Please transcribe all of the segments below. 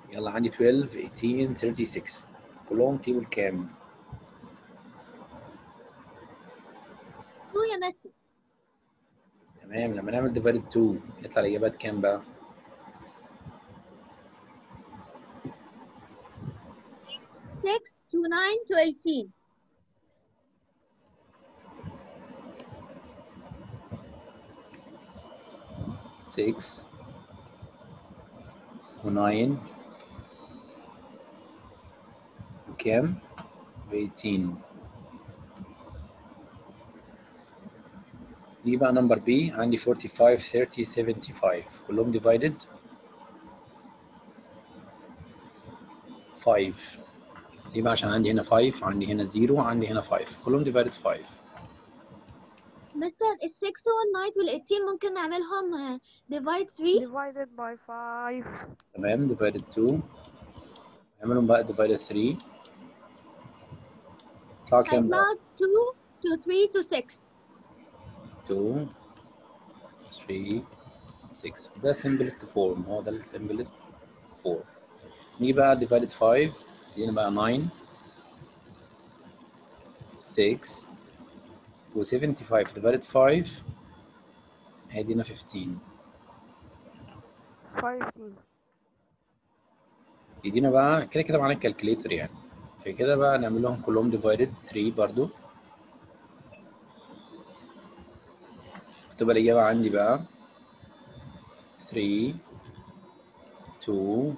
يلا عندي 12 18 36 كلهم تيبل كام؟ 2 يا مستر تمام لما نعمل ديفايد 2 يطلع الاجابات كام بقى؟ six to nine to eighteen. six وناين وكام؟ وإيتين دي بقى نمبر بي عندي 45 30 75 كلهم divided 5 دي بقى عشان عندي هنا 5 عندي هنا 0 عندي هنا 5 كلهم divided 5 مستر ال 6 وال 9 وال 18 ممكن نعملهم آه، divide 3 divided by 5 تمام divided 2 نعملهم بقى divided 3 يطلع كام بقى؟ هيطلع 2 to 3 to 6 2 3 6 ده simplest form هو ده ال simplest form نيجي بقى divided 5 هنا بقى 9 6 و 75 divided 5 هيدينا 15 15 يدينا بقى كده كده معانا الكالكليتر يعني فكده بقى نعمل لهم كلهم divided 3 برضو تبقى الإجابة عندي بقى 3 2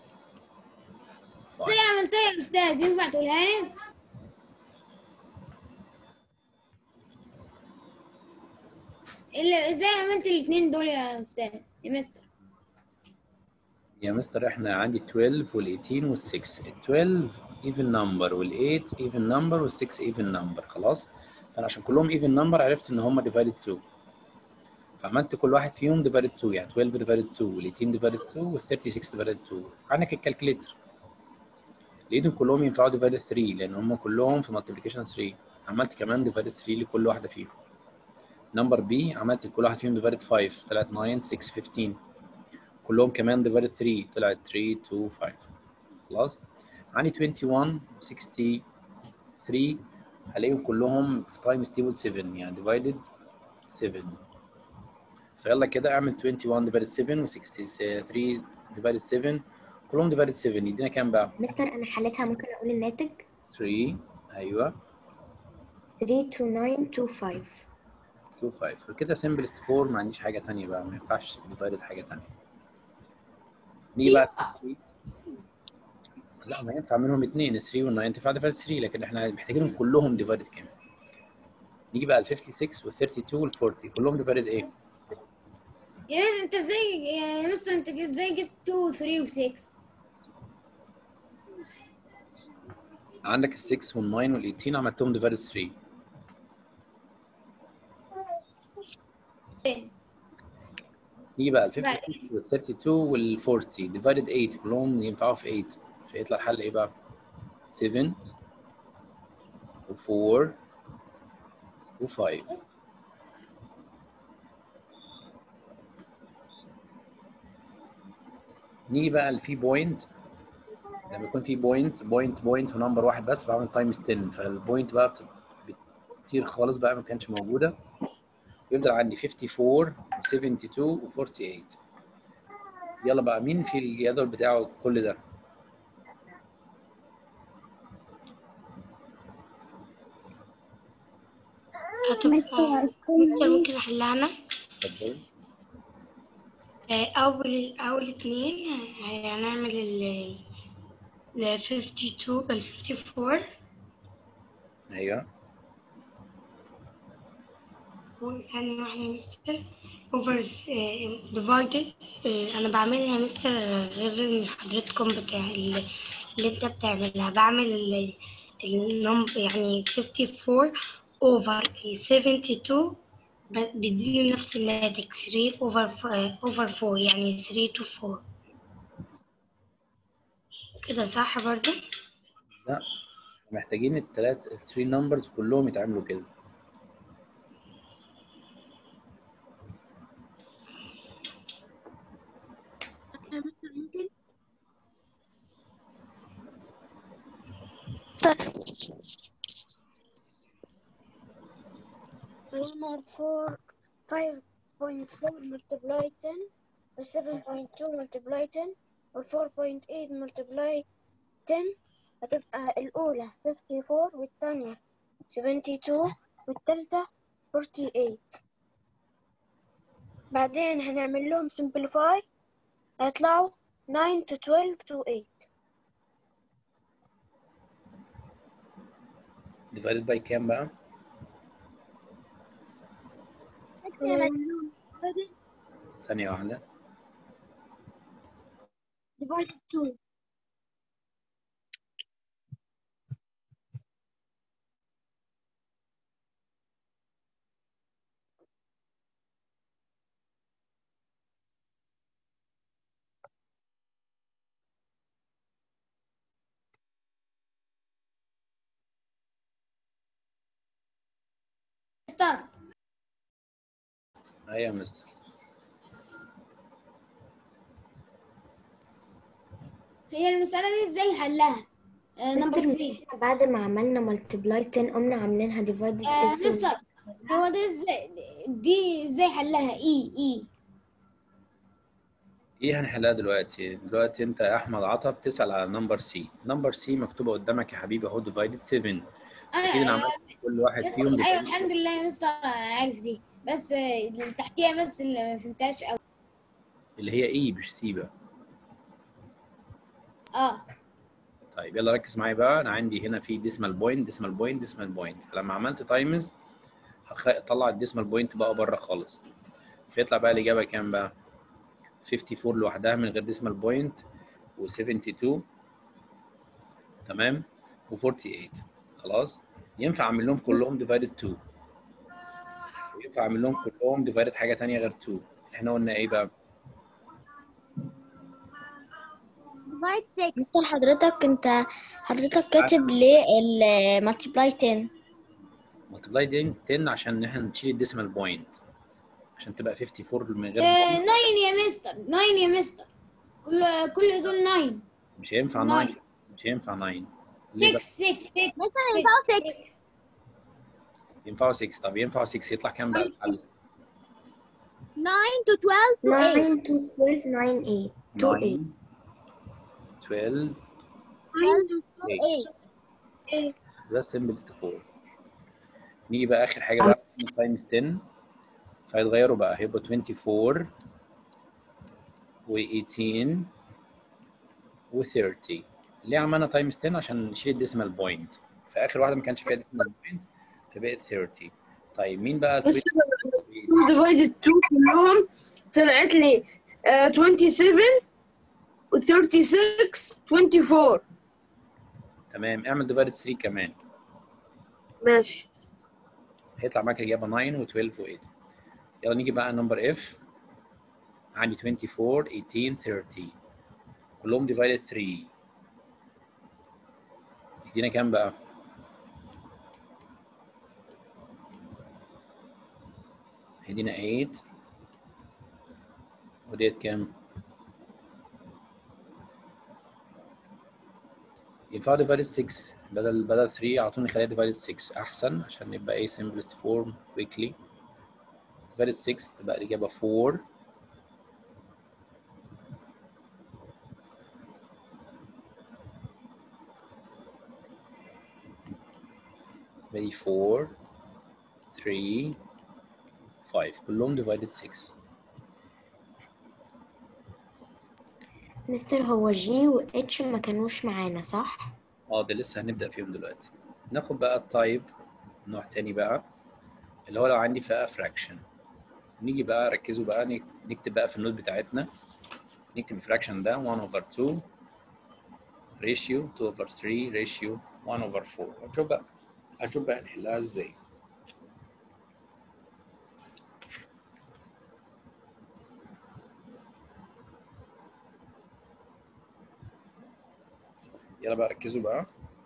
5 ازاي عملتها يا استاذ ينفع تقولها لي إلا- ازاي عملت الاثنين دول يا استاذ يا مستر يا مستر احنا عندي 12 وال 18 وال 6 ال 12 even number وال 8 even number وال 6 even number خلاص فانا عشان كلهم even number عرفت ان هم divided 2 فعملت كل واحد فيهم divided 2 يعني 12 divided 2 وال 18 divided 2 وال 36 divided 2 عندك الكالكليتر لقيتهم كلهم ينفعوا divided 3 لان هم كلهم في multiplication 3 عملت كمان divided 3 لكل واحده فيهم نمبر بي عملت كل واحد فيهم divided 5 طلعت 9 6 15 كلهم كمان divided 3 طلعت 3 2 5 خلاص عندي 21 63 هلاقيهم كلهم في تايمز تيبل 7 يعني divided 7 فيلا كده اعمل 21 divided 7 و 63 divided 7 كلهم divided 7 يدينا كام بقى؟ مستر انا حليتها ممكن اقول الناتج 3 ايوه 3 to 9 to 5 2 5 فكده simplest form ما عنديش حاجه ثانيه بقى ما ينفعش divided حاجه ثانيه نيجي بقى لا ما ينفع منهم اثنين ال 3 وال 9 تنفع divided 3 لكن احنا محتاجينهم كلهم divided كام؟ نيجي بقى ال 56 وال 32 وال 40 كلهم divided ايه؟ يا مستر انت ازاي يا مستر انت ازاي جبت 2 و 3 و 6 عندك ال 6 وال 9 وال 18 عملتهم divided 3 نيجي بقى ال 56 وال 32 وال 40 divided 8 كلهم ينفعوا في 8 فيطلع الحل ايه بقى؟ 7 و 4 و 5 نيجي بقى اللي فيه بوينت لما يكون في بوينت بوينت بوينت ونمبر واحد بس بعمل تايمز 10 فالبوينت بقى بت- بتطير خالص بقى ما كانتش موجوده يفضل عندي 54 و72 و48 يلا بقى مين في الجدول بتاعه كل ده؟ هتبقى مستر ممكن احلها انا اتفضل آه، اول اول اتنين آه، هنعمل ال ال 52 ال 54 ايوه ثانية واحدة يا مستر اوفر ديفايدد انا بعملها يا مستر غير اللي حضرتكم بتاع اللي اللي انت بتعملها بعمل ال- النمبر يعني 54 اوفر 72 ب- بيديني نفس الناتج 3 اوفر اوفر 4 يعني 3 to 4 كده صح برضه لا محتاجين الثلاث الثري نمبرز كلهم يتعملوا كده يا مستر ممكن عندنا 4 5.4 multiply 10 و 7.2 multiply 10 و 4.8 multiply 10 هتبقى الأولى 54 والثانية 72 والثالثة 48 بعدين هنعمل لهم simplify هيطلعوا 9 to 12 to 8 divided by كام بقى؟ ثانية واحدة divided 2 ستار أيوة يا مستر هي المسألة دي ازاي حلها؟ نمبر مستر 3 بعد ما عملنا ملتبلاي 10 قمنا عاملينها ديفايدد آه 6 مستر هو ده ازاي دي ازاي حلها اي اي ايه هنحلها دلوقتي دلوقتي انت يا احمد عطا بتسال على نمبر سي نمبر سي مكتوبه قدامك يا حبيبي اهو ديفايدد 7 اكيد انا آه عملت كل واحد بس فيهم ايوه divided الحمد لله يا مستر عارف دي بس آه، اللي تحتيها بس اللي ما فهمتهاش قوي اللي هي اي مش سي بقى اه طيب يلا ركز معايا بقى انا عندي هنا في ديسمال بوينت ديسمال بوينت ديسمال بوينت فلما عملت تايمز هطلع الديسمال بوينت بقى بره خالص فيطلع بقى الاجابه كام بقى 54 لوحدها من غير ديسمال بوينت و72 تمام و48 خلاص ينفع اعمل لهم كلهم ديفايدد 2 وينفع اعمل لهم كلهم ديفايدد حاجه ثانيه غير 2 احنا قلنا ايه بقى divide 6 مستر حضرتك انت حضرتك كاتب ليه المالتيبلاي 10 ملتبلاي دي 10 عشان احنا نشيل الديسمال بوينت عشان تبقى 54 من غير آه، point. 9 يا مستر 9 يا مستر كل كل دول 9 مش هينفع ناين. 9 مش هينفع 9 ليه بقى 6 6 6 مثلا ينفعوا 6 ينفعوا 6 طب ينفعوا 6 يطلع كام بقى الحل 9 to 12 to 8 9 to 12 9 8 2 8 12 12 to 8 ده simplest 4 نيجي بقى اخر حاجه بقى تايمز 10 فهيتغيروا بقى هيبقوا 24 و 18 و 30 ليه عملنا تايمز 10 عشان نشيل الديسمال بوينت في اخر واحده ما كانش فيها ديسمال بوينت فبقت 30 طيب مين بقى بس 20 ديفايدد 2 كلهم طلعت لي آه، 27 و 36 24 تمام اعمل ديفايد 3 كمان ماشي هيطلع معاك الاجابه 9 و12 و8 يلا نيجي بقى نمبر اف عندي 24 18 30 كلهم ديفايدد 3 يدينا كام بقى؟ هيدينا 8 وديت كام؟ ينفع ديفايدد 6 بدل بدل 3 اعطوني خليها ديفايدد 6 احسن عشان نبقى ايه simplest form quickly divided 6 تبقى الإجابة 4 very 4 3 5 كلهم divided 6 مستر هو جي و اتش ما كانوش معانا صح؟ اه ده لسه هنبدأ فيهم دلوقتي ناخد بقى التايب نوع تاني بقى اللي هو لو عندي فيها fraction نيجي بقى ركزوا بقى نك- نكتب بقى في النوت بتاعتنا نكتب الفراكشن ده 1 over 2 ratio 2 over 3 ratio 1 over 4 هنشوف بقى هنشوف بقى نحلها ازاي يلا بقى ركزوا بقى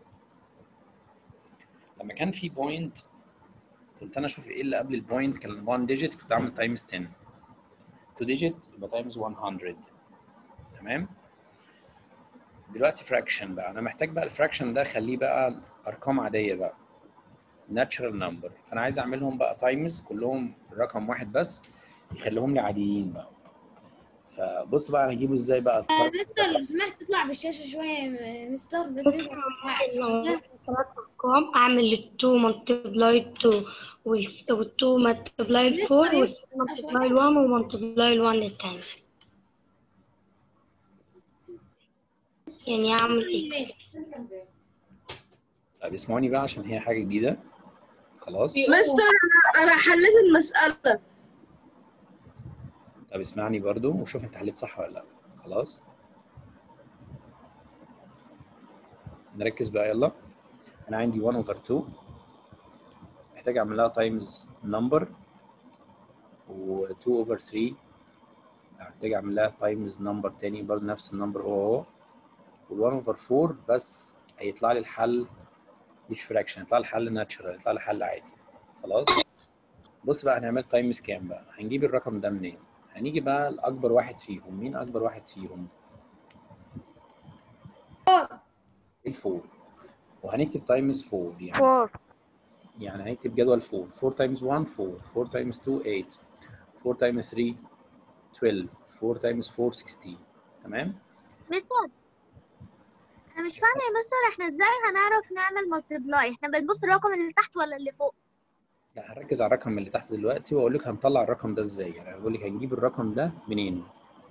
لما كان في بوينت كنت انا اشوف ايه اللي قبل البوينت كان 1 ديجيت كنت اعمل تايمز 10 2 ديجيت يبقى تايمز 100 تمام دلوقتي فراكشن بقى انا محتاج بقى الفراكشن ده اخليه بقى ارقام عاديه بقى natural number فانا عايز اعملهم بقى تايمز كلهم رقم واحد بس يخليهم لي عاديين بقى فبصوا بقى هنجيبه ازاي بقى آه، مستر لو سمحت تطلع بالشاشة شوية يا م- مستر بس مش ثلاث ارقام اعمل التو ملتبلاي 2 والتو ملتبلاي 4 والثري ملتبلاي 1 وملتبلاي 1 التاني يعني اعمل ايه طب اسمعوني بقى عشان هي حاجه جديده خلاص مستر أنا- انا حليت المسألة طب اسمعني برضو وشوف انت حليت صح ولا لا خلاص نركز بقى يلا انا عندي 1 اوفر 2 محتاج اعمل لها تايمز نمبر و2 اوفر 3 محتاج اعمل لها تايمز نمبر تاني برضو نفس النمبر هو هو وال1 اوفر 4 بس هيطلع لي الحل مش فراكشن يطلع لي الحل ناتشورال يطلع لي حل عادي خلاص بص بقى هنعمل تايمز كام بقى هنجيب الرقم ده منين هنيجي بقى لاكبر واحد فيهم مين اكبر واحد فيهم الفور وهنكتب تايمز 4 يعني فور يعني هنكتب جدول 4 4 تايمز 1 4 4 تايمز 2 8 4 تايمز 3 12 4 تايمز 4 16 تمام مستر انا مش فاهمه يا مستر احنا ازاي هنعرف نعمل ملتبلاي احنا بنبص الرقم اللي تحت ولا اللي فوق لا هنركز على الرقم اللي تحت دلوقتي واقول لك هنطلع الرقم ده ازاي يعني بقول لك هنجيب الرقم ده منين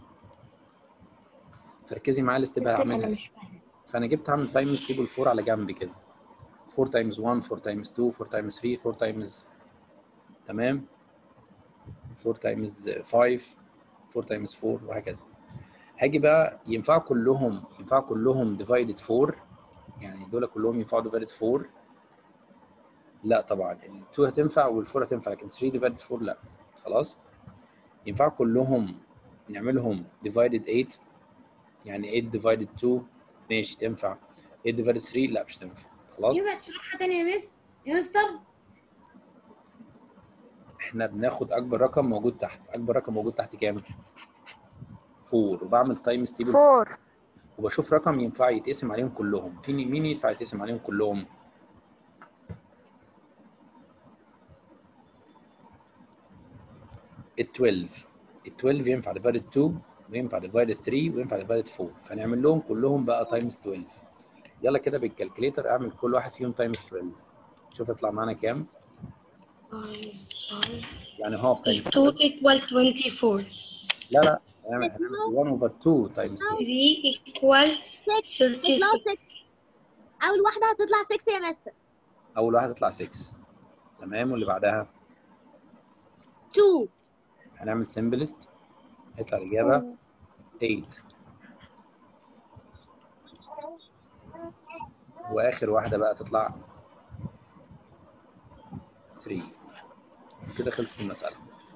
فركزي معايا الاستيب مستر هعملها انا إيه. مش فاهمة فانا جبت هعمل تايمز تيبل 4 على جنب كده 4 تايمز 1 4 تايمز 2 4 تايمز 3 4 تايمز تمام 4 تايمز 5 4 تايمز 4 وهكذا هاجي بقى ينفعوا كلهم ينفعوا كلهم ديفايدد 4 يعني دول كلهم ينفعوا ديفايدد 4 لا طبعا ال 2 هتنفع وال 4 هتنفع لكن 3 ديفايدد 4 لا خلاص ينفعوا كلهم نعملهم ديفايدد 8 يعني 8 ديفايدد 2 ماشي تنفع 8 ديفايدد 3 لا مش تنفع خلاص ينفع تشرحها تاني يا مس يا مستر احنا بناخد اكبر رقم موجود تحت اكبر رقم موجود تحت كام 4 وبعمل تايمز تيبل فور وبشوف رقم ينفع يتقسم عليهم كلهم في مين ينفع يتقسم عليهم كلهم ال 12 ال 12 ينفع ديفايدد 2 وينفع ديفايدد 3 وينفع ديفايدد 4 فنعمل لهم كلهم بقى تايمز 12 يلا كده بالكالكليتر اعمل كل واحد فيهم تايمز 12 شوف يطلع معانا كام times 12 يعني هاف تايمز 2 equal 24 لا لا هنعمل هنعمل 1 اوفر 2 تايمز 2 3 equal 36 اول واحده هتطلع 6 يا مستر اول واحد يطلع 6 تمام واللي بعدها 2 هنعمل سمبلست هيطلع الاجابه 8 واخر واحده بقى تطلع 3 كده خلصت المساله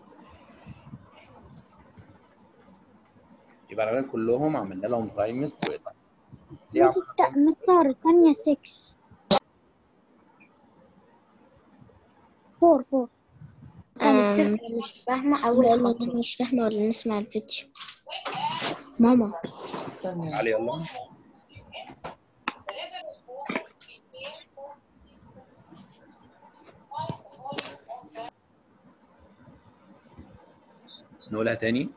يبقى عملنا كلهم عملنا لهم تايمز 12 ليه عملنا مستر الثانية 6 فور فور مستر انا مش فاهمة اول ولا خطوة أنا مش فاهمة ولا نسمع الفيديو ماما تعالي يلا نقولها تاني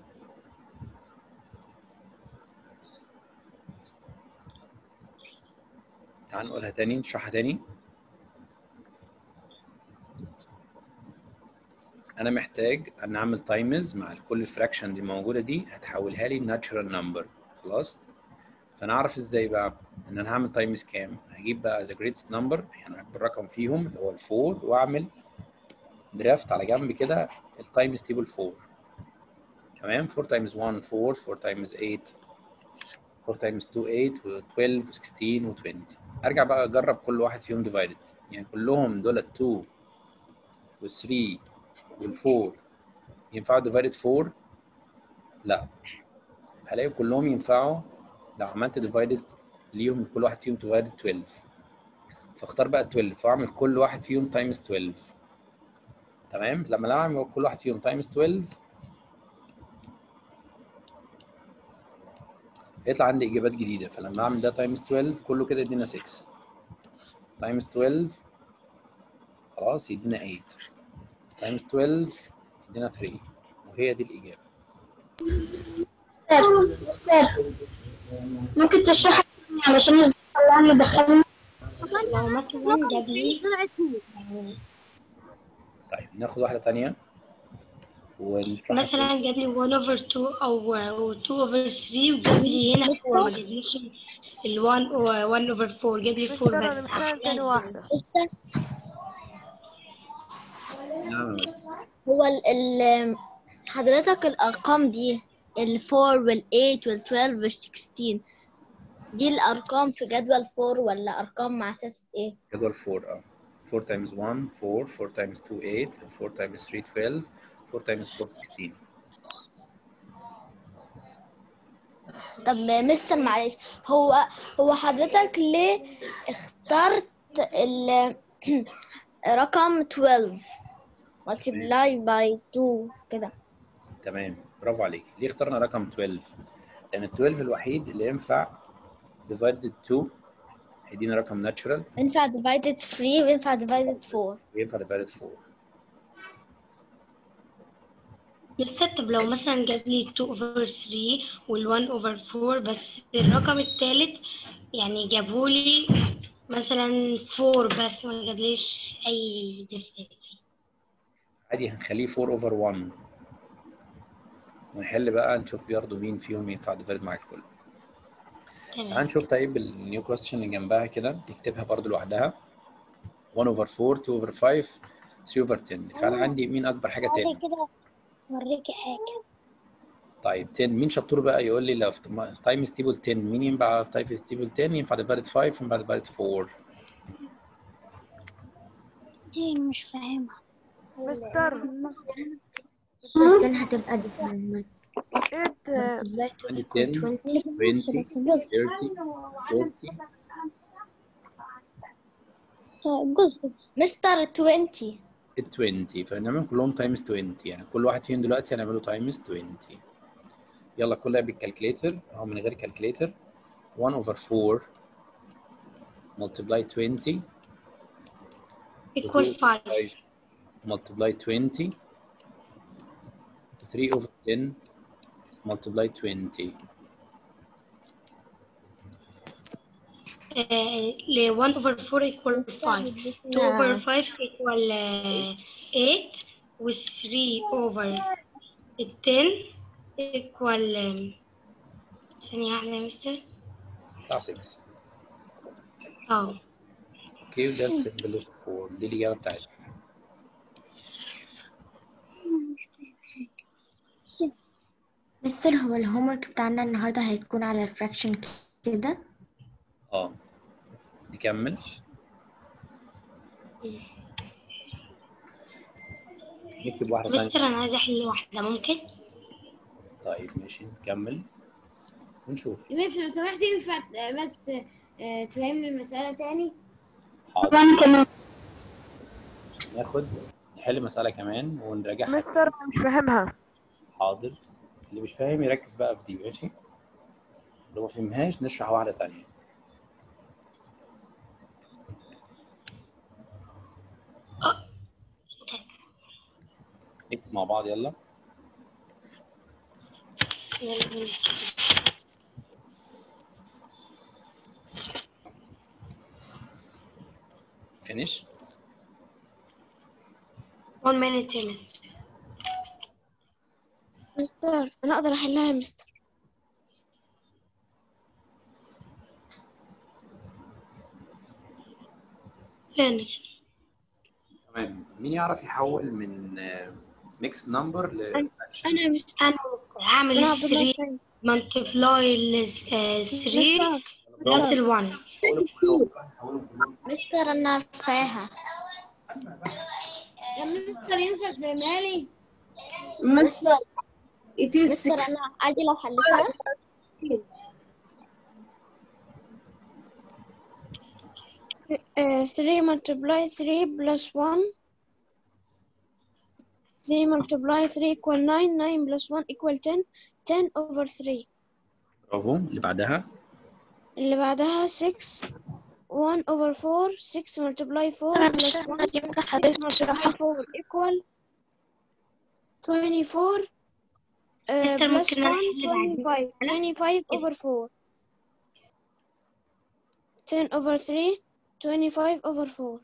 تعال نقولها تاني نشرحها تاني انا محتاج ان اعمل تايمز مع كل الفراكشن اللي موجوده دي هتحولها لي ناتشرال نمبر خلاص فانا اعرف ازاي بقى ان انا هعمل تايمز كام هجيب بقى ذا جريتست نمبر يعني اكبر رقم فيهم اللي هو الفور واعمل درافت على جنب كده التايمز تيبل 4 تمام 4 تايمز 1 4 4 تايمز 8 4 تايمز 2 8 و12 و16 و20 ارجع بقى اجرب كل واحد فيهم ديفايدد يعني كلهم دول 2 و3 وال4 ينفعوا ديفايدد 4 لا هلاقي كلهم ينفعوا لو عملت ديفايدد ليهم كل واحد فيهم ديفايدد 12 فاختار بقى 12 واعمل كل واحد فيهم تايمز 12 تمام لما لو اعمل كل واحد فيهم تايمز 12 هيطلع عندي اجابات جديده فلما اعمل ده تايمز 12 كله كده يدينا 6 تايمز 12 خلاص يدينا 8 تايمز 12 يدينا 3 وهي دي الاجابه ممكن تشرح لي علشان ازاي طلعني دخلني لو مثلا جاب لي طلعت 2 طيب ناخد واحده ثانيه ونشرح مثلا جاب لي 1 over 2 او أو 2 over 3 وجاب لي هنا 4 ما جابليش ال 1 و 1 over 4 جاب لي 4 مستر انا بس مش فاهم تاني واحدة مستر نعم يا مستر. هو ال ال حضرتك الأرقام دي ال 4 وال 8 وال 12 وال 16 دي الأرقام في جدول 4 ولا أرقام مع أساس إيه؟ جدول 4 اه 4 times 1 4 4 times 2 8 4 times 3 12 4 times 4 16 طب مستر معلش هو هو حضرتك ليه اخترت ال رقم 12 multiply by 2 كده تمام برافو عليك ليه اخترنا رقم 12 لان ال 12 الوحيد اللي ينفع divided 2 هيدينا رقم ناتشورال ينفع divided 3 وينفع divided 4 وينفع divided 4 مستر طب لو مثلا جاب لي 2 over 3 وال 1 over 4 بس الرقم التالت يعني جابهولي مثلا 4 بس ما جابليش اي difference عادي هنخليه 4 over 1 ونحل بقى نشوف برضه مين فيهم ينفع divided معاك كله تعال تمام نشوف طيب النيو كويستشن اللي جنبها كده نكتبها برضو لوحدها 1 over 4 2 over 5 3 over 10 فانا عندي مين اكبر حاجه تعالي 10 كده اوريكي حاجة طيب 10 مين شطور بقى يقول لي لو في تايم ستيبل 10 مين ينفع في تايم ستيبل 10 ينفع ديفايد 5 ينفع ديفايد 4 دي مش فاهمها مستر بعدين هتبقى دي كمان. ايه ده؟ multiply عندي 2 10 equal 20 20 30 40 مستر 20 ال 20 فهنعمل كلهم تايمز 20 يعني كل واحد فيهم دلوقتي هنعمله تايمز 20 يلا كلها بالكالكليتر اهو من غير كالكليتر 1 over 4 multiply 20 equal 5 multiply 20 3 over 10 multiply 20 آه، ل 1 over 4 equal 5 2 over 5 equal آه، 8 و 3 over 10 equal آم، ثانية واحدة يا مستر بتاع 6 اه اوكي وده السمبلست فورم دي الاجابه بتاعتها مستر هو الهومورك بتاعنا النهارده هيكون على الفراكشن كده اه نكمل نكتب واحده مستر ثانيه أنا عايزة أحل واحدة ممكن؟ طيب ماشي نكمل ونشوف بس لو سمحت ينفع بس آه، تفهمني المسألة تاني حاضر وأنا كمان ناخد نحل مساله كمان ونراجعها مستر انا مش فاهمها حاضر اللي مش فاهم يركز بقى في دي ماشي لو ما فهمهاش نشرح واحده ثانيه نكتب مع بعض يلا finish one minute يا مستر مستر انا اقدر احلها يا مستر finish تمام مين يعرف يحول من ميكس نمبر لفراكشن انا مش أنا هعمل انا 3 multiply ال 3 plus ال 1 مستر انا عارفاها يا مستر ينفع تفهمها لي؟ مستر it is مستر 6 انا عادي لو حلتها Uh, 3 multiply 3 plus 1 3 multiply 3 equal 9 9 plus 1 equal 10 10 over 3 برافو اللي بعدها اللي بعدها 6 1 over 4 6 multiply 4 أنا plus مش 1 فاهمة دي ممكن حضرتك multiply تشرحها 4 equal 24 uh, مستر plus ممكن 1 أنا أحل بعدين 25 25 over 4 10 over 3 25 over 4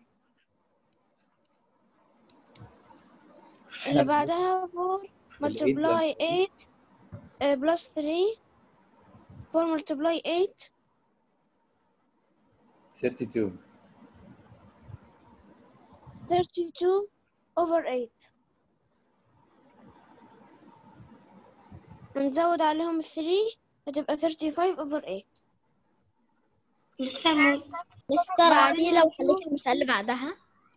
اللي بعدها 4 multiply 8 uh, plus 3 4 multiply 8 32 32 over 8 نزود عليهم 3 هتبقى 35 over 8 مستر ممكن مستر عادي لو حليت المثال اللي بعدها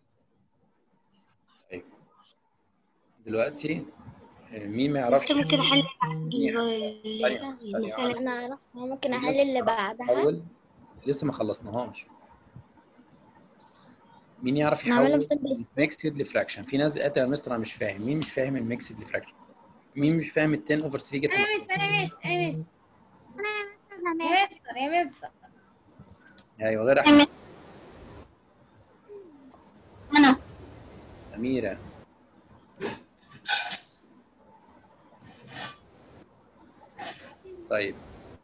دلوقتي آه، مين ما يعرفش مستر ممكن أحل ثانية ثانية المثال واحدة. أنا أعرف ممكن أحل اللي بعدها أول لسه ما خلصناهاش مين يعرف نعملهم يحول simple ميكسد لفراكشن في ناس قالت يا مستر انا مش فاهم مين مش فاهم الميكسد لفراكشن مين مش فاهم ال 10 اوفر 3 جت انا مس انا مس انا مس أنا يا مستر يا مستر ايوه غير احمد أنا اميره طيب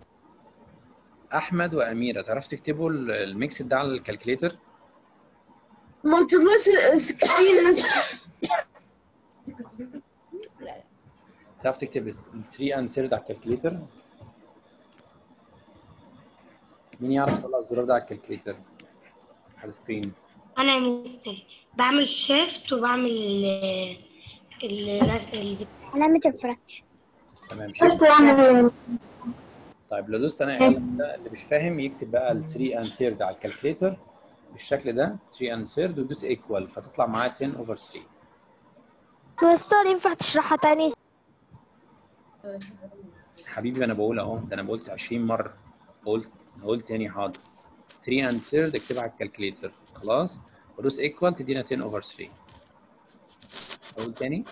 احمد واميره تعرفوا تكتبوا ال- الميكس ده على الكالكليتر multiply 16 مستر تعرف تكتب 3 اند ثيرد على الكالكليتر مين يعرف يطلع الزرار ده على الكالكليتر على السكرين أنا يا مستر بعمل شيفت وبعمل ال ال ال- علامة الفراكشن تمام شفت طيب لو دوست انا القلم ده اللي مش فاهم يكتب بقى ال 3 اند ثيرد على الكالكليتر بالشكل ده 3 اند ثيرد ويدوس ايكوال فتطلع معاه 10 اوفر 3 مستر ينفع تشرحها تاني حبيبي انا بقول اهو ده انا قلت 20 مره قلت قلت تاني حاضر 3 اند ثيرد اكتبها على الكالكليتر خلاص ودوس ايكوال تدينا 10 اوفر 3 اقول تاني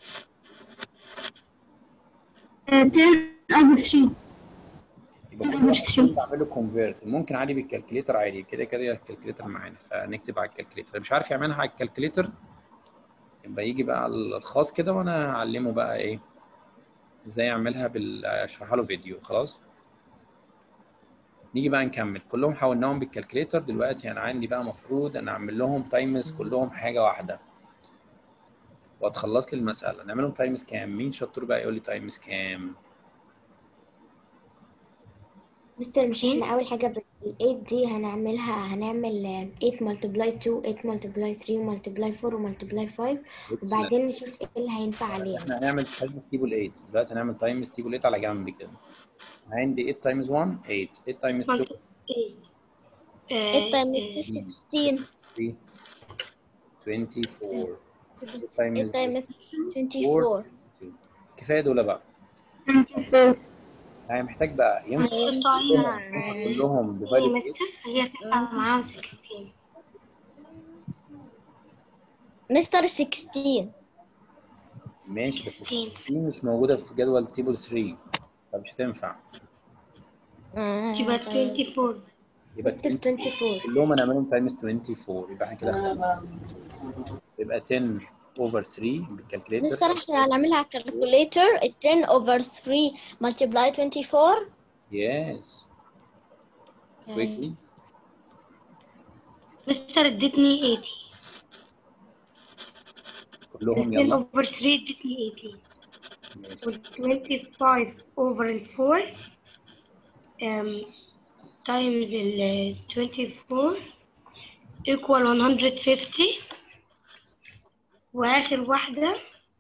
10 over 3 يبقى كل واحد بعمل له كونفيرت ممكن عادي بالكالكليتر عادي كده كده الكالكليتر معانا فنكتب على الكالكليتر اللي مش عارف يعملها على الكالكليتر يبقى يجي بقى على الخاص كده وانا اعلمه بقى ايه ازاي يعملها بال اشرحها له فيديو خلاص نيجي بقى نكمل كلهم حولناهم بالكالكليتر دلوقتي انا عندي بقى مفروض انا اعمل لهم تايمز كلهم حاجه واحده واتخلص لي المساله نعملهم تايمز كام مين شطور بقى يقول لي تايمز كام مستر مش احنا اول حاجة بال 8 دي هنعملها هنعمل آه، 8 multiply 2 8 multiply 3 multiply 4 multiply 5 بص، وبعدين نشوف ايه اللي هينفع عليها احنا هنعمل تايمز تيبل 8 دلوقتي هنعمل تايمز تيبل 8 على جنب كده عندي 8 تايمز 1 8 8 تايمز 2 8 times 2 16 3 24 8 تايمز times 24 كفايه دول بقى يعني محتاج بقى ينفع هينفع كلهم يا ديفايد مستر هي هتبقى معاهم 16 مستر 16 ماشي بس 16 مش موجوده في جدول تيبل 3 فمش هتنفع آه، يبقى طيب. 24 يبقى مستر 24 كلهم هنعملهم تايمز 24 يبقى احنا كده يبقى 10 اوفر 3 بالكالكليتر مستر احنا هنعملها على الكالكوليتر 10 over 3 multiply 24 يس كويكلي مستر ادتني 80 كلهم 10 يلا اوفر 3 ادتني 80 ماشي. وال 25 اوفر ال 4 تايمز ال 24 equal 150 واخر واحدة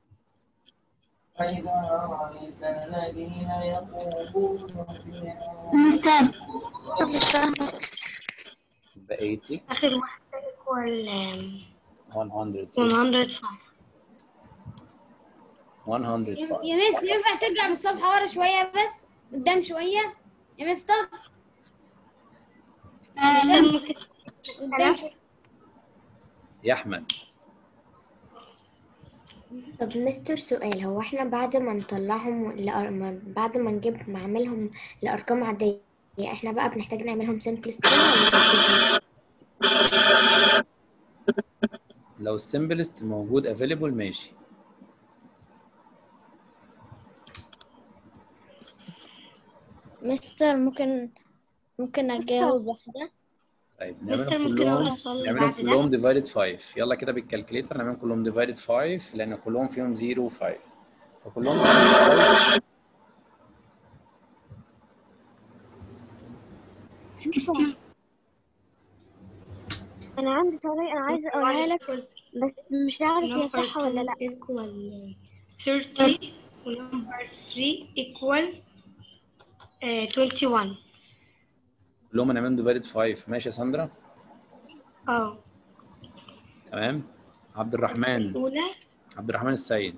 مستر مش فاهمة يبقى 80 اخر واحدة equal um, 105 105 105 يا مس ينفع ترجع بالصفحة ورا شوية بس قدام شوية يا مستر ممكن قدام شوية يا احمد طب مستر سؤال هو احنا بعد ما نطلعهم لأر... ما- بعد ما نجيب نعملهم لأرقام عادية احنا بقى بنحتاج نعملهم simplest ولا لو السمبلست موجود افيلبل ماشي مستر ممكن ممكن اجاوب واحدة طيب مستر نعملهم ممكن اقول كلهم السؤال اللي نعملهم بعد ده كلهم ديفايدد 5 يلا كده بالكالكليتر نعملهم كلهم ديفايدد 5 لان كلهم فيهم 0 و5 فكلهم divided 5 انا عندي طريقة انا عايزة اقولها لك بس مش عارف هي number صح ولا لا 2 equal 30 و number 3 equal uh, 21 كلهم هنعملهم ديفايدد 5 ماشي يا ساندرا اه تمام عبد الرحمن الأولى عبد الرحمن السيد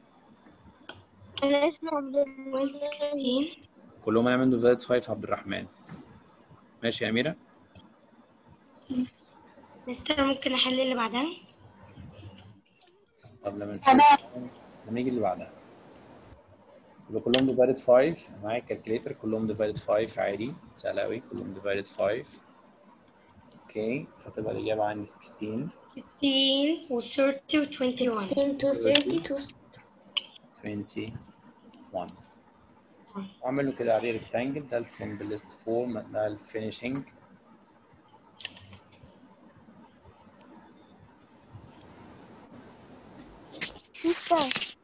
انا اسمي عبد equal الله 16 كلهم هنعملهم ديفايدد 5 عبد الرحمن ماشي يا اميره مستر ممكن احل اللي بعدها طب لما نشوف لما يجي اللي بعدها يبقى كلهم ديفايدد 5 معايا الكالكليتر كلهم ديفايدد 5 عادي سهل قوي كلهم ديفايدد 5 اوكي فتبقى الاجابه عندي 16 16 و 30 و 21 16 to 30 to 21 واعمل له كده عليه ريكتانجل ده السمبلست فورم ده الفينيشنج مستر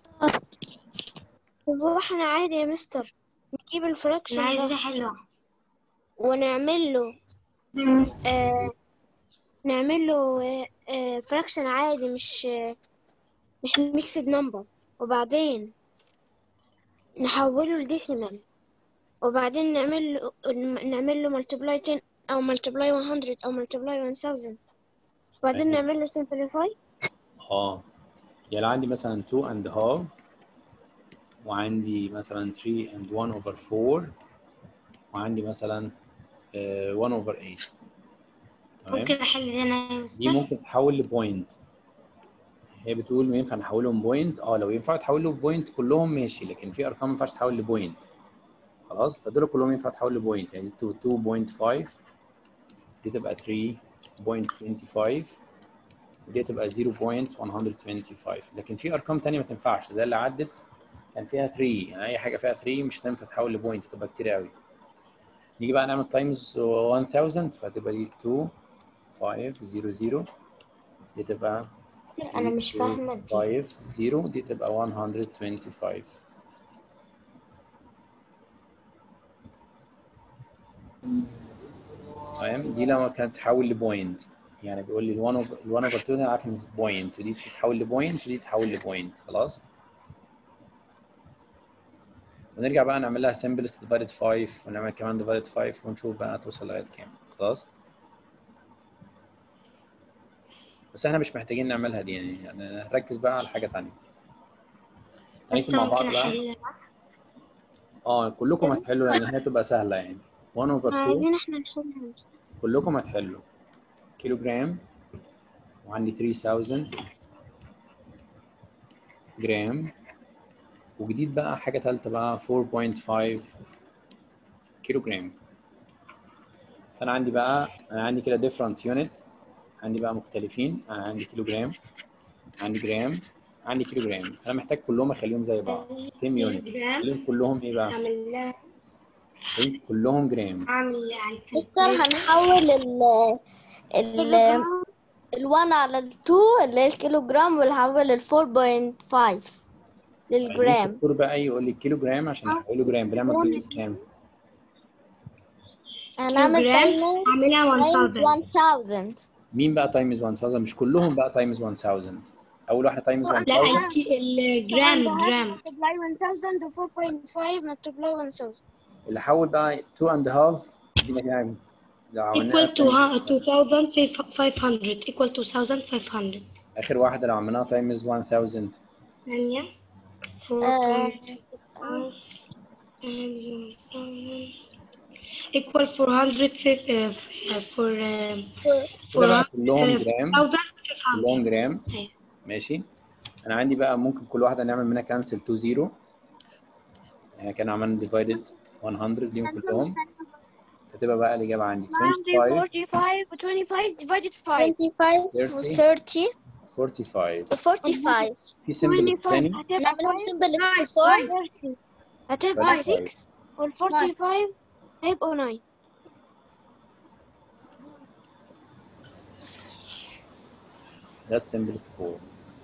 هو احنا عادي يا مستر نجيب انا الفراكشن عايزة ده احل واحدة ونعمل له آه نعمل له آه آه فراكشن عادي مش آه مش ميكسد نمبر وبعدين نحوله لديسيمال وبعدين نعمل له نعمل له ملتبلاي 10 او ملتبلاي 100 او ملتبلاي 1000 وبعدين أيوة. نعمل له simplify اه يعني عندي مثلا 2 and half وعندي مثلا 3 and 1 over 4 وعندي مثلا آه، 1 over 8 تمام ممكن احل دي انا يا دي مستر ممكن تتحول لبوينت هي بتقول ينفع نحولهم بوينت اه لو ينفع تحول له بوينت كلهم ماشي لكن في ارقام ما ينفعش تحول لبوينت خلاص فدول كلهم ينفع تحول لبوينت يعني 2 2.5 دي تبقى 3.25 ودي تبقى 0.125 لكن في ارقام تانية ما تنفعش زي اللي عدت كان فيها 3 يعني اي حاجه فيها 3 مش هتنفع تحول لبوينت تبقى كتير قوي نيجي بقى نعمل تايمز 1000 فتبقى دي 2 5 0 0 دي تبقى انا مش فاهمة دي 5 0 دي تبقى 125 تمام دي لما كانت تحول لبوينت يعني بيقول لي ال 1 اوفر ال 1 اوفر 2 انا عارف ان بوينت ودي تتحول لبوينت ودي تتحول لبوينت خلاص ونرجع بقى نعمل لها simplest divided 5 ونعمل كمان divided 5 ونشوف بقى توصل لغايه كام خلاص بس احنا مش محتاجين نعملها دي يعني, يعني نركز بقى على حاجه ثانيه هنكتب مستر مع بعض ممكن بقى احل اه كلكم هتحلوا لان هي تبقى سهله يعني 1 over 2 عايزين احنا نحلها كلكم هتحلوا كيلو جرام وعندي 3000 جرام وجديد بقى حاجة تالتة بقى 4.5 كيلو جرام فأنا عندي بقى أنا عندي كده different units عندي بقى مختلفين أنا عندي كيلو جرام عندي جرام عندي كيلو جرام فأنا محتاج كلهم أخليهم زي بعض same unit جرام أخليهم كلهم إيه بقى؟ اعمل لها أخليهم كلهم جرام اعمل على مستر هنحول ال ال ال 1 على ال 2 اللي هي الكيلو جرام ونحول ال 4.5 للجرام الدكتور بقى يقول لي الكيلو جرام عشان نحوله جرام بنعمل تايمز كام؟ هنعمل جرام تايمز اعملها تايمز 1000 1000 مين بقى تايمز 1000 مش كلهم بقى تايمز 1000 اول واحده تايمز 1000 لا الك- الجرام جرام multiply 1000 و 4.5 multiply 1000 اللي حول بقى 2 اند هاف دي كام؟ لو عملناها equal to ها- 2500 equal to 2500 اخر واحده لو عملناها تايمز 1000 ثانية آه، 4.5 times 1000 equal 450 for uh, كده بقى for كلهم جرام 1000 كلهم جرام أيوة. ماشي انا عندي بقى ممكن كل واحده نعمل منها كانسل تو زيرو يعني كان عملنا ديفايدد 100 ليهم كلهم هتبقى بقى الإجابة عندي عندي 25 45 و 25 divided 5 25 و 30 45 و 45 في سمبل 25 تاني هتبقى نعملهم 5 سمبل Five, 64 30 هتبقى 35 6 وال 45 هيبقوا 9 ده السمبلست فورم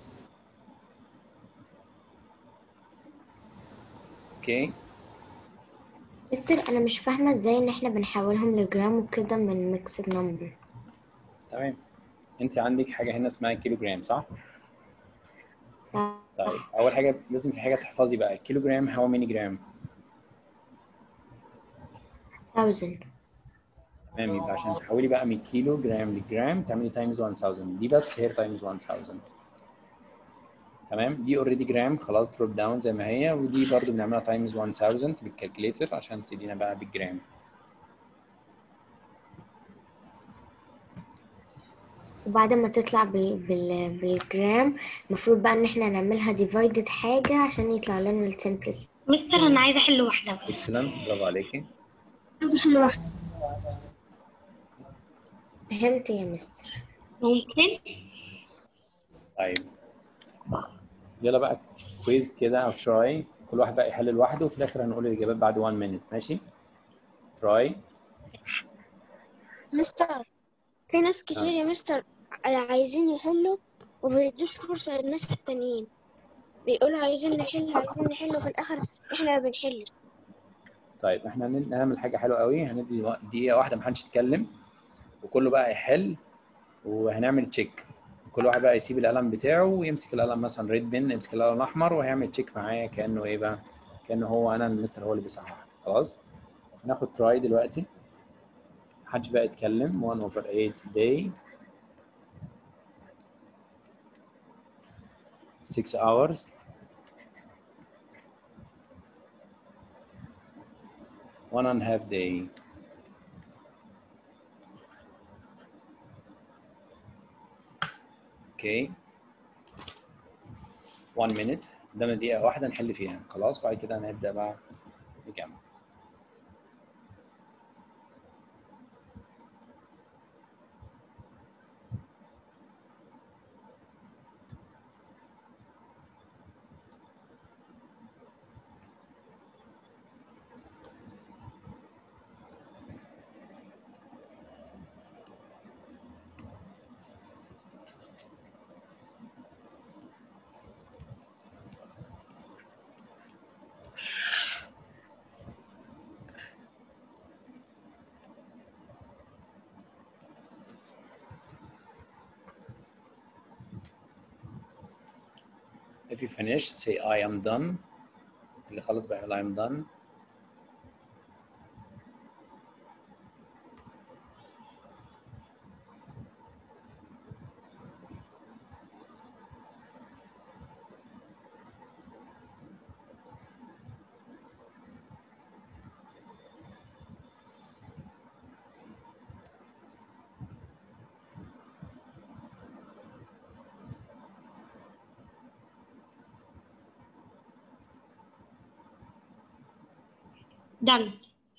اوكي مستر انا مش فاهمه ازاي ان احنا بنحولهم لجرام وكده من ميكسد نمبر تمام انت عندك حاجه هنا اسمها كيلو جرام صح طيب اول حاجه لازم في حاجه تحفظي بقى كيلو جرام هاو ماني جرام 1000 تمام يبقى عشان تحولي بقى من كيلو جرام لجرام تعملي تايمز 1000 دي بس هير تايمز 1000 تمام دي اوريدي جرام خلاص دروب داون زي ما هي ودي برضو بنعملها تايمز 1000 بالكالكوليتر عشان تدينا بقى بالجرام وبعد ما تطلع بال... بال... بالجرام المفروض بقى ان احنا نعملها divided حاجه عشان يطلع لنا السمبلست مستر انا عايزه احل واحده بقى اكسلنت برافو عليكي عايزة أحل واحدة فهمت يا مستر ممكن طيب يلا بقى كويز كده او تراي كل واحد بقى يحل لوحده وفي الاخر هنقول الاجابات بعد 1 مينيت ماشي تراي مستر في ناس كتير يا مستر عايزين يحلوا ومبيدوش فرصة للناس التانيين بيقولوا عايزين نحل عايزين نحل وفي الآخر إحنا ما بنحلش طيب احنا هن- هنعمل حاجه حلوه قوي هندي وق- دقيقه واحده محدش يتكلم وكله بقى يحل وهنعمل تشيك كل واحد بقى يسيب القلم بتاعه ويمسك القلم مثلا ريد بن يمسك القلم الاحمر وهيعمل تشيك معايا كانه ايه بقى كانه هو انا المستر هو اللي بيصحح خلاص هناخد تراي دلوقتي محدش بقى يتكلم 1 over 8 day 6 hours one and a half day اوكي 1 minute قدامنا دقيقة واحدة نحل فيها خلاص بعد كده هنبدأ بقى نجمع If you finish, say I am done. اللي خلص بقى يقول I am done. done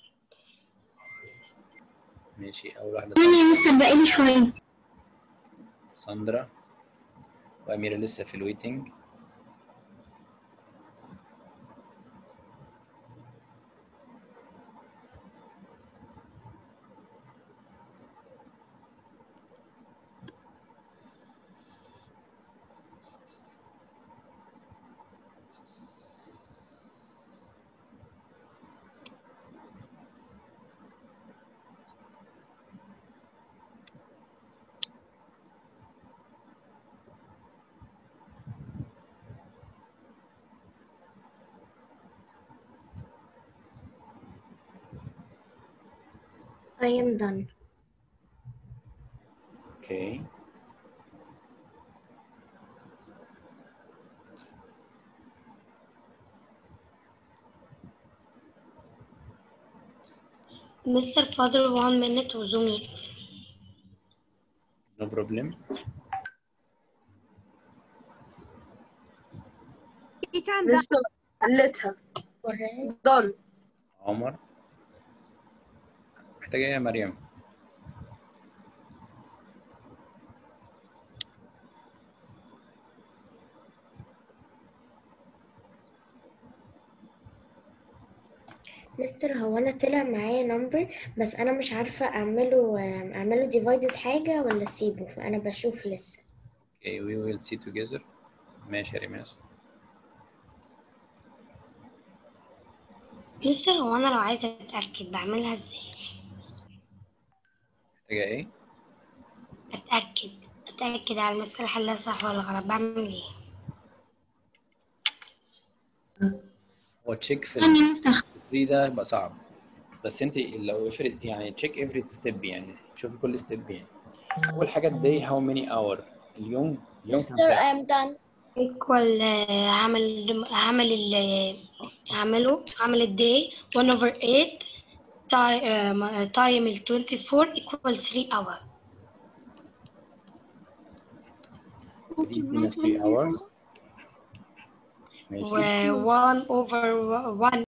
ماشي أول واحدة أنا يا مستر بقالي شوية ساندرا وأميرة لسه في الويتنج I am done اوكي مستر فاضل 1 minute وزوم يقفل no problem لسه حلتها ضل عمر محتاجة ايه يا مريم؟ مستر هو انا طلع معايا نمبر بس انا مش عارفة اعمله اعمله divided حاجة ولا اسيبه فانا بشوف لسه Okay, we will see together. ماشي يا ريماس. مستر هو انا لو عايزة اتأكد بعملها ازاي محتاجة ايه؟ اتأكد اتأكد على المسألة حلها صح ولا غلط بعمل ايه هو تشيك في ثانية يا مستر التري ده يبقى صعب. بس انت لو افرض يعني تشيك افري ستيب يعني شوفي كل ستيب يعني. أول حاجة الداي هاو ماني اور اليوم اليوم كام Sir, ساعة؟ I'm done. equal آه، هعمل هعمل ال هعمله هعمل الداي 1 over 8 تايم ال 24 equal 3 hour 3 minus 3 hours. و ماشي. 1 over 1